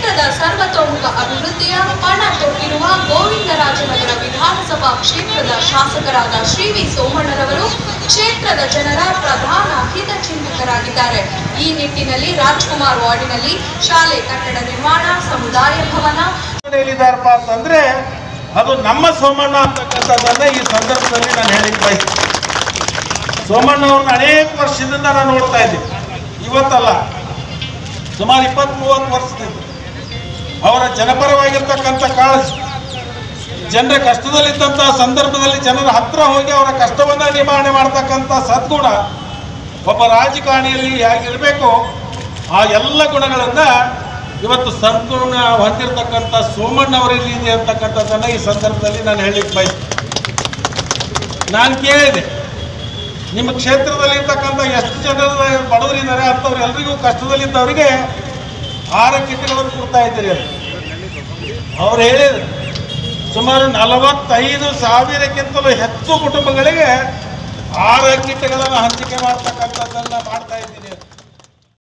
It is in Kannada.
ಕ್ಷೇತ್ರದ ಸರ್ವತೋಮುಖ ಅಭಿವೃದ್ಧಿಯ ಪಣ ತೊಟ್ಟಿರುವ ಗೋವಿಂದರಾಜನಗರ ವಿಧಾನಸಭಾ ಕ್ಷೇತ್ರದ ಶಾಸಕರಾದ ಶ್ರೀ ವಿ ಸೋಮಣ್ಣರವರು ಕ್ಷೇತ್ರದ ಜನರ ಪ್ರಧಾನ ಹಿತಚಿಂತಕರಾಗಿದ್ದಾರೆ ಈ ನಿಟ್ಟಿನಲ್ಲಿ ರಾಜ್ಕುಮಾರ್ ವಾರ್ಡಿನಲ್ಲಿ ಶಾಲೆ ಕಟ್ಟಡ ನಿರ್ಮಾಣ ಸಮುದಾಯ ಭವನ ಹೇಳಿದಾರಪ್ಪ ಅಂತಂದ್ರೆ ಅದು ನಮ್ಮ ಸೋಮಣ್ಣ ಅಂತಕ್ಕಂಥದ್ದನ್ನ ಈ ಸಂದರ್ಭದಲ್ಲಿ ನಾನು ಹೇಳಿಕ್ ಬಯಸ್ತೀನಿ ಸೋಮಣ್ಣ ಅವ್ರನ್ನ ಅನೇಕ ವರ್ಷದಿಂದ ನಾನು ನೋಡ್ತಾ ಇದ್ದೀನಿ ಇವತ್ತಲ್ಲ ಸುಮಾರು ಇಪ್ಪತ್ತ್ ಮೂವತ್ತು ವರ್ಷದಿಂದ ಅವರ ಜನಪರವಾಗಿರ್ತಕ್ಕಂಥ ಕಾಳಜಿ ಜನರ ಕಷ್ಟದಲ್ಲಿದ್ದಂಥ ಸಂದರ್ಭದಲ್ಲಿ ಜನರ ಹತ್ರ ಹೋಗಿ ಅವರ ಕಷ್ಟವನ್ನ ನಿವಾರಣೆ ಮಾಡ್ತಕ್ಕಂಥ ಸದ್ಗುಣ ಒಬ್ಬ ರಾಜಕಾರಣಿಯಲ್ಲಿ ಹೇಗಿರಬೇಕು ಆ ಎಲ್ಲ ಗುಣಗಳನ್ನ ಇವತ್ತು ಸದ್ಗುಣ ಹೊಂದಿರತಕ್ಕಂಥ ಸೋಮಣ್ಣ ಅವರಲ್ಲಿ ಇದೆ ಅಂತಕ್ಕಂಥದ್ದನ್ನ ಈ ಸಂದರ್ಭದಲ್ಲಿ ನಾನು ಹೇಳಲಿಕ್ಕೆ ಬಯಸ್ತೀನಿ ನಾನು ಕೇಳಿದೆ ನಿಮ್ಮ ಕ್ಷೇತ್ರದಲ್ಲಿ ಇರ್ತಕ್ಕಂಥ ಎಷ್ಟು ಜನರು ಬಡವರಿದ್ದಾರೆ ಅಂಥವ್ರು ಎಲ್ರಿಗೂ ಕಷ್ಟದಲ್ಲಿದ್ದವರಿಗೆ ಆಹಾರ ಕಿಟ್ಗಳನ್ನು ಕೊಡ್ತಾ ಇದ್ದೀರಿ ಅಂತ ಅವ್ರು ಹೇಳಿದ್ರು ಸುಮಾರು ನಲವತ್ತೈದು ಸಾವಿರಕ್ಕಿಂತಲೂ ಹೆಚ್ಚು ಕುಟುಂಬಗಳಿಗೆ ಆಹಾರ ಕಿಟ್ಗಳನ್ನು ಹಂಚಿಕೆ ಮಾಡ್ತಕ್ಕಂಥದ್ದನ್ನ ಮಾಡ್ತಾ ಇದ್ದೀನಿ ಅಂತ.